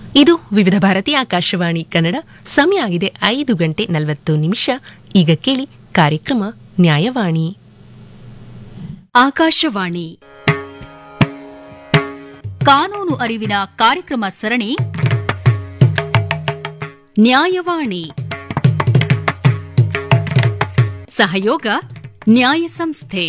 ಇದು ವಿವಿಧ ಭಾರತಿ ಆಕಾಶವಾಣಿ ಕನ್ನಡ ಸಮಯ ಆಗಿದೆ ಐದು ಗಂಟೆ ನಲವತ್ತು ನಿಮಿಷ ಈಗ ಕೇಳಿ ಕಾರ್ಯಕ್ರಮ ನ್ಯಾಯವಾಣಿ ಆಕಾಶವಾಣಿ ಕಾನೂನು ಅರಿವಿನ ಕಾರ್ಯಕ್ರಮ ಸರಣಿ ನ್ಯಾಯವಾಣಿ ಸಹಯೋಗ ನ್ಯಾಯ ಸಂಸ್ಥೆ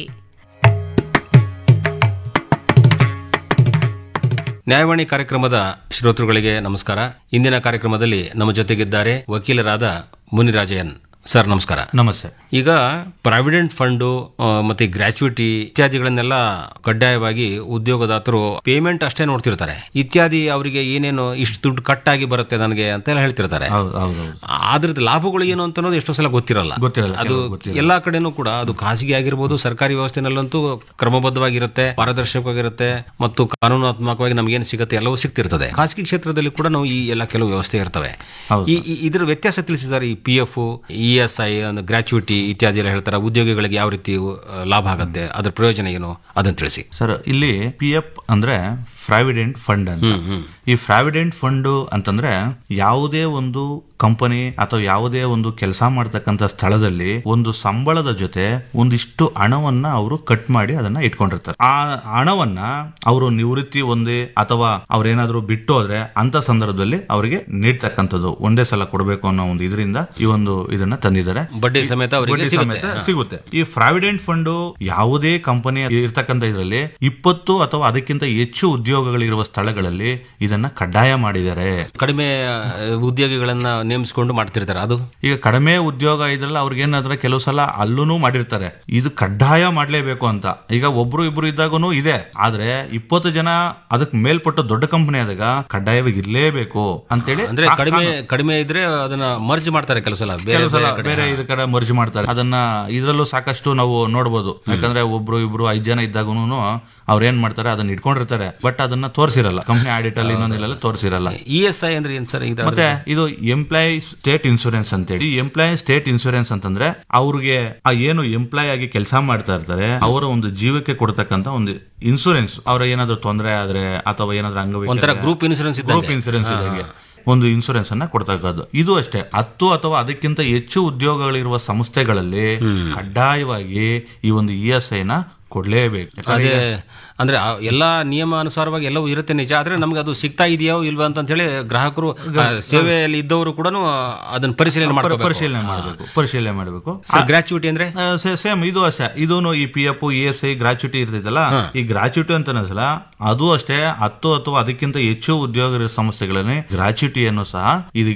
ನ್ಯಾಯವಾಣಿ ಕಾರ್ಯಕ್ರಮದ ಶ್ರೋತೃಗಳಿಗೆ ನಮಸ್ಕಾರ ಇಂದಿನ ಕಾರ್ಯಕ್ರಮದಲ್ಲಿ ನಮ್ಮ ಜೊತೆಗಿದ್ದಾರೆ ವಕೀಲರಾದ ಮುನಿರಾಜಯನ್ ಸರ್ ನಮಸ್ಕಾರ ನಮಸ್ತೆ ಈಗ ಪ್ರಾವಿಡೆಂಟ್ ಫಂಡು ಆ, ಮತ್ತೆ ಗ್ರಾಚ್ಯುಟಿ ಇತ್ಯಾದಿಗಳನ್ನೆಲ್ಲ ಕಡ್ಡಾಯವಾಗಿ ಉದ್ಯೋಗದಾತರು ಪೇಮೆಂಟ್ ಅಷ್ಟೇ ನೋಡ್ತಿರ್ತಾರೆ ಇತ್ಯಾದಿ ಅವರಿಗೆ ಏನೇನು ಇಷ್ಟು ದುಡ್ಡು ಕಟ್ ಆಗಿ ಬರುತ್ತೆ ನನಗೆ ಅಂತೆಲ್ಲ ಹೇಳ್ತಿರ್ತಾರೆ ಹೌದು ಹೌದು ಹೌದು ಅದ್ರದ್ದು ಲಾಭಗಳು ಏನು ಅಂತ ಅನ್ನೋದು ಎಷ್ಟೋ ಸಲ ಗೊತ್ತಿರಲ್ಲ ಗೊತ್ತಿರಲ್ಲ, ಅದು ಕೆಲವು ಗೊತ್ತಿರಲ್ಲ. ಎಲ್ಲಾ ಕಡೆನೂ ಕೂಡ ಅದು ಖಾಸಗಿ ಆಗಿರ್ಬೋದು ಸರ್ಕಾರಿ ವ್ಯವಸ್ಥೆನಲ್ಲಂತೂ ಕ್ರಮಬದ್ಧವಾಗಿರುತ್ತೆ ಪಾರದರ್ಶಕವಾಗಿರುತ್ತೆ ಮತ್ತು ಕಾನೂನಾತ್ಮಕವಾಗಿ ನಮಗೇನು ಸಿಗುತ್ತೆ ಎಲ್ಲವೂ ಸಿಗ್ತಿರ್ತದೆ ಖಾಸಗಿ ಕ್ಷೇತ್ರದಲ್ಲಿ ಕೂಡ ನಾವು ಈ ಎಲ್ಲ ಕೆಲವು ವ್ಯವಸ್ಥೆ ಇರ್ತವೆ ಹೌದು. ಈ ಈ- ಇದರ ವ್ಯತ್ಯಾಸ ತಿಳಿಸಿದ್ದಾರೆ ಈ P F E S I gratuity ಇತ್ಯಾದಿ ಎಲ್ಲ ಹೇಳ್ತಾರೆ ಉದ್ಯೋಗಿಗಳಿಗೆ ಯಾವ ರೀತಿ ಆ, ಲಾಭ ಆಗುತ್ತೆ ಅದ್ರ ಪ್ರಯೋಜನ ಏನು ಅದನ್ನ ತಿಳಿಸಿ ಸರ್ ಇಲ್ಲಿ ಪಿ ಎಫ್ ಅಂದ್ರೆ ಪ್ರಾವಿಡೆಂಟ್ ಫಂಡ್ ಅಂತ ಈ ಪ್ರಾವಿಡೆಂಟ್ ಫಂಡ್ ಅಂತಂದ್ರೆ ಯಾವುದೇ ಒಂದು ಕಂಪನಿ ಅಥವಾ ಯಾವುದೇ ಒಂದು ಕೆಲಸ ಮಾಡ್ತಕ್ಕಂಥ ಸ್ಥಳದಲ್ಲಿ ಒಂದು ಸಂಬಳದ ಜೊತೆ ಒಂದಿಷ್ಟು ಹಣವನ್ನ ಅವರು ಕಟ್ ಮಾಡಿ ಅದನ್ನ ಇಟ್ಕೊಂಡಿರ್ತಾರೆ ಆ ಹಣವನ್ನ ಅವರು ನಿವೃತ್ತಿ ಹೊಂದಿ ಅಥವಾ ಅವ್ರೇನಾದ್ರೂ ಬಿಟ್ಟು ಹೋದ್ರೆ ಅಂತ ಸಂದರ್ಭದಲ್ಲಿ ಅವರಿಗೆ ನೀಡ್ತಕ್ಕಂಥದ್ದು ಒಂದೇ ಸಲ ಕೊಡಬೇಕು ಅನ್ನೋ ಒಂದು ಇದರಿಂದ ಈ ಒಂದು ಇದನ್ನ ತಂದಿದ್ದಾರೆ ಬಡ್ಡಿ ಸಮೇತ ಅವರಿಗೆ ಬಡ್ಡಿ ಸಿಗುತ್ತೆ ಸಮೇತ ಸಿಗುತ್ತೆ ಈ ಪ್ರಾವಿಡೆಂಟ್ ಫಂಡ್ ಯಾವುದೇ ಕಂಪನಿ ಇರ್ತಕ್ಕಂಥ ಇದರಲ್ಲಿ ಇಪ್ಪತ್ತು ಅಥವಾ ಅದಕ್ಕಿಂತ ಹೆಚ್ಚು ಉದ್ಯೋಗಗಳಿರುವ ಸ್ಥಳಗಳಲ್ಲಿ ಇದನ್ನ ಕಡ್ಡಾಯ ಮಾಡಿದ್ದಾರೆ ಕಡಿಮೆ ಆ, ಉದ್ಯೋಗಿಗಳನ್ನ ನೇಮಿಸಿಕೊಂಡು ಮಾಡ್ತಿರ್ತಾರೆ ಅದು ಈಗ ಕಡಿಮೆ ಉದ್ಯೋಗ ಇದ್ರಲ್ಲ ಅವ್ರಿಗೆ ಏನಾದ್ರೆ ಕೆಲವು ಸಲ ಅಲ್ಲೂ ಮಾಡಿರ್ತಾರೆ ಇದು ಕಡ್ಡಾಯ ಮಾಡ್ಲೇಬೇಕು ಅಂತ ಈಗ ಒಬ್ರು ಇಬ್ರು ಇದ್ದಾಗೂ ಇದೆ ಆದ್ರೆ ಇಪ್ಪತ್ತು ಜನ ಅದಕ್ಕೆ ಮೇಲ್ಪಟ್ಟ ದೊಡ್ಡ ಕಂಪನಿ ಆದಾಗ ಕಡ್ಡಾಯವಾಗಿ ಇರ್ಲೇಬೇಕು ಅಂತೇಳಿ ಅಂದ್ರೆ ಕಡಿಮೆ ಕಡಿಮೆ ಇದ್ರೆ ಅದನ್ನ ಮರ್ಜ್ ಮಾಡ್ತಾರೆ ಕೆಲವು ಸಲ ಬೇರೆ ಕೆಲವು ಸಲ ಬೇರೆ ಕಡೆ. ಬೇರೆ ಇದ್ರ ಕಡೆ ಮರ್ಜ್ ಮಾಡ್ತಾರೆ ಅದನ್ನ ಇದ್ರಲ್ಲೂ ಸಾಕಷ್ಟು ನಾವು ನೋಡ್ಬೋದು ಯಾಕಂದ್ರೆ ಒಬ್ರು ಇಬ್ರು ಐದ್ ಜನ ಇದ್ದಾಗೂ ಅವ್ರು ಏನ್ ಮಾಡ್ತಾರೆ ಅದನ್ನ ಇಟ್ಕೊಂಡಿರ್ತಾರೆ ಬಟ್ ಅದನ್ನ ತೋರಿಸಿರಲ್ಲ ಕಂಪ್ನಿ ಆಡಿಟ್ ಅಲ್ಲಿ ಇನ್ನೊಂದಿಲ್ಲ ತೋರಿಸಿರಲ್ಲ ಇ ಎಸ್ ಐ ಅಂದ್ರೆ ಏನ್ ಸರ್ ಇದು ಮತ್ತೆ ಇದು ಎಂಪ್ಲಾಯ್ ಸ್ಟೇಟ್ ಇನ್ಶೂರೆನ್ಸ್ ಅಂತೇಳಿ ಈ ಎಂಪ್ಲಾಯ್ ಸ್ಟೇಟ್ ಇನ್ಶೂರೆನ್ಸ್ ಅಂತಂದ್ರೆ ಅವ್ರಿಗೆ ಆ ಏನು ಎಂಪ್ಲಾಯ್ ಆಗಿ ಕೆಲಸ ಮಾಡ್ತಾ ಇರ್ತಾರೆ ಅವರ ಒಂದು ಜೀವಕ್ಕೆ ಕೊಡ್ತಕ್ಕಂತ ಒಂದು ಇನ್ಶೂರೆನ್ಸ್ ಅವರ ಏನಾದ್ರು ತೊಂದರೆ ಆದ್ರೆ ಅಥವಾ ಏನಾದ್ರು ಅಂಗವೈಕಲ್ಯ ಒಂಥರ ಗ್ರೂಪ್ ಇನ್ಸೂರೆನ್ಸ್ ಇದ್ದಂಗೆ ಗ್ರೂಪ್ ಇನ್ಸೂರೆನ್ಸ್ ಇದಾಗೆ ಒಂದು ಇನ್ಸೂರೆನ್ಸ್ ಅನ್ನ ಕೊಡ್ತಕ್ಕದ್ದು ಇದು ಅಷ್ಟೇ ಹತ್ತು ಅಥವಾ ಅದಕ್ಕಿಂತ ಹೆಚ್ಚು ಉದ್ಯೋಗಗಳಿರುವ ಸಂಸ್ಥೆಗಳಲ್ಲಿ ಕಡ್ಡಾಯವಾಗಿ ಈ ಒಂದು ಇ ಎಸ್ ಐನ ಕೊಡ್ಲೇಬೇಕು ಯಾಕಂದ್ರೆ ಅದೇ ಅಂದ್ರೆ ಆ ಎಲ್ಲಾ ನಿಯಮ ಅನುಸಾರವಾಗಿ ಎಲ್ಲವೂ ಇರುತ್ತೆ ನಿಜ ಆದ್ರೆ ನಮ್ಗೆ ಅದು ಸಿಗ್ತಾ ಇದೆಯೋ ಇಲ್ವಾ ಅಂತ ಹೇಳಿ ಗ್ರಾಹಕರು ಆ, ಸೇವೆಯಲ್ಲಿ ಇದ್ದವರು ಕೂಡ ಅದನ್ನ ಪರಿಶೀಲನೆ ಮಾಡ್ಕೋಬೇಕು ಪರಿಶೀಲನೆ ಮಾಡಬೇಕು ಪರಿಶೀಲನೆ ಮಾಡಬೇಕು ಗ್ರಾಚ್ಯುಟಿ ಅಂದ್ರೆ ಸೇಮ್ ಇದು ಅಷ್ಟೇ ಇದು ಈ P F E S I gratuity ಇರ್ತೈತಲ್ಲ ಈ ಗ್ರಾಚ್ಯುಟಿ ಅಂತ ಅನ್ನಿಸಲ್ಲ ಅದು ಅಷ್ಟೇ ಹತ್ತು ಅಥವಾ ಅದಕ್ಕಿಂತ ಹೆಚ್ಚು ಉದ್ಯೋಗ ಇರೋ ಸಂಸ್ಥೆಗಳಲ್ಲಿ ಗ್ರಾಚ್ಯುಟಿಯನ್ನು ಸಹ ಇದು